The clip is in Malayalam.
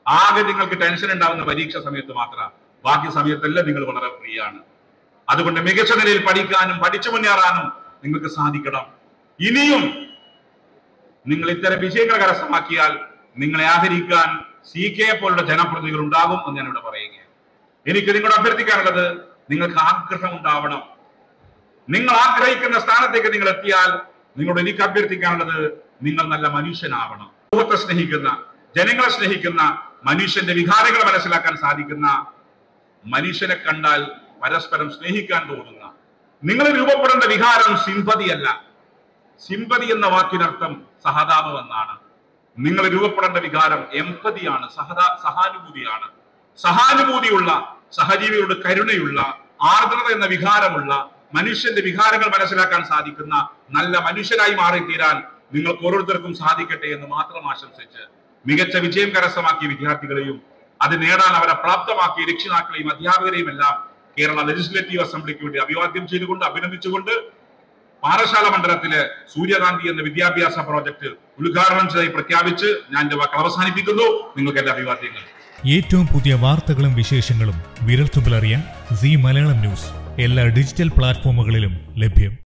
ആകെ നിങ്ങൾക്ക് ടെൻഷൻ ഉണ്ടാവുന്ന പരീക്ഷ സമയത്ത് മാത്രം ബാക്കി സമയത്തെല്ലാം നിങ്ങൾ വളരെ ഫ്രീ ആണ് അതുകൊണ്ട് മികച്ച നിലയിൽ പഠിക്കാനും പഠിച്ചു മുന്നേറാനും നിങ്ങൾക്ക് സാധിക്കണം ഇനിയും നിങ്ങൾ ഇത്തരം വിജയങ്ങൾ കരസ്ഥമാക്കിയാൽ നിങ്ങളെ ആദരിക്കാൻ സി കെ പോലുള്ള ജനപ്രതിനിധികൾ ഉണ്ടാകും എന്ന് ഞാനിവിടെ പറയുകയാണ് എനിക്ക് നിങ്ങളോട് അഭ്യർത്ഥിക്കാനുള്ളത് നിങ്ങൾക്ക് ആഗ്രഹം ഉണ്ടാവണം നിങ്ങൾ ആഗ്രഹിക്കുന്ന സ്ഥാനത്തേക്ക് നിങ്ങൾ എത്തിയാൽ നിങ്ങളോട് എനിക്ക് അഭ്യർത്ഥിക്കാനുള്ളത് നിങ്ങൾ നല്ല മനുഷ്യനാവണം സമൂഹത്തെ സ്നേഹിക്കുന്ന ജനങ്ങളെ സ്നേഹിക്കുന്ന മനുഷ്യന്റെ വികാരങ്ങൾ മനസ്സിലാക്കാൻ സാധിക്കുന്ന മനുഷ്യനെ കണ്ടാൽ പരസ്പരം സ്നേഹിക്കാൻ തോന്നുന്ന നിങ്ങൾ രൂപപ്പെടേണ്ട വികാരം സിമ്പതിയല്ല സിമ്പതി എന്ന വാക്കിനർത്ഥം സഹതാപം എന്നാണ് നിങ്ങൾ രൂപപ്പെടേണ്ട വികാരം എമ്പതിയാണ് സഹതാ സഹാനുഭൂതിയാണ് സഹാനുഭൂതിയുള്ള സഹജീവിയോട് കരുണയുള്ള ആർദ്രത എന്ന വികാരമുള്ള മനുഷ്യന്റെ വികാരങ്ങൾ മനസ്സിലാക്കാൻ സാധിക്കുന്ന നല്ല മനുഷ്യരായി മാറിത്തീരാൻ നിങ്ങൾക്ക് ഓരോരുത്തർക്കും സാധിക്കട്ടെ എന്ന് മാത്രം ആശംസിച്ച് മികച്ച വിജയം കരസ്ഥമാക്കിയ വിദ്യാർത്ഥികളെയും അത് നേടാൻ അവരെ പ്രാപ്തമാക്കിയ രക്ഷിതാക്കളെയും അധ്യാപകരെയും എല്ലാം കേരള ലെജിസ്ലേറ്റീവ് അസംബ്ലിക്ക് വേണ്ടി അഭിവാദ്യം ചെയ്തുകൊണ്ട് അഭിനന്ദിച്ചുകൊണ്ട് പാറശാല മണ്ഡലത്തിലെ സൂര്യകാന്തി എന്ന വിദ്യാഭ്യാസ പ്രോജക്ട് ഉദ്ഘാടനം ചെയ്തായി പ്രഖ്യാപിച്ച് ഞാൻ എന്റെ വാക്കുകൾ അവസാനിപ്പിക്കുന്നു നിങ്ങൾക്ക് എന്റെ അഭിവാദ്യങ്ങൾ ഏറ്റവും പുതിയ വാർത്തകളും വിശേഷങ്ങളും വിരൽത്തുമ്പിലറിയാൻ സി മലയാളം ന്യൂസ് എല്ലാ ഡിജിറ്റൽ പ്ലാറ്റ്ഫോമുകളിലും ലഭ്യം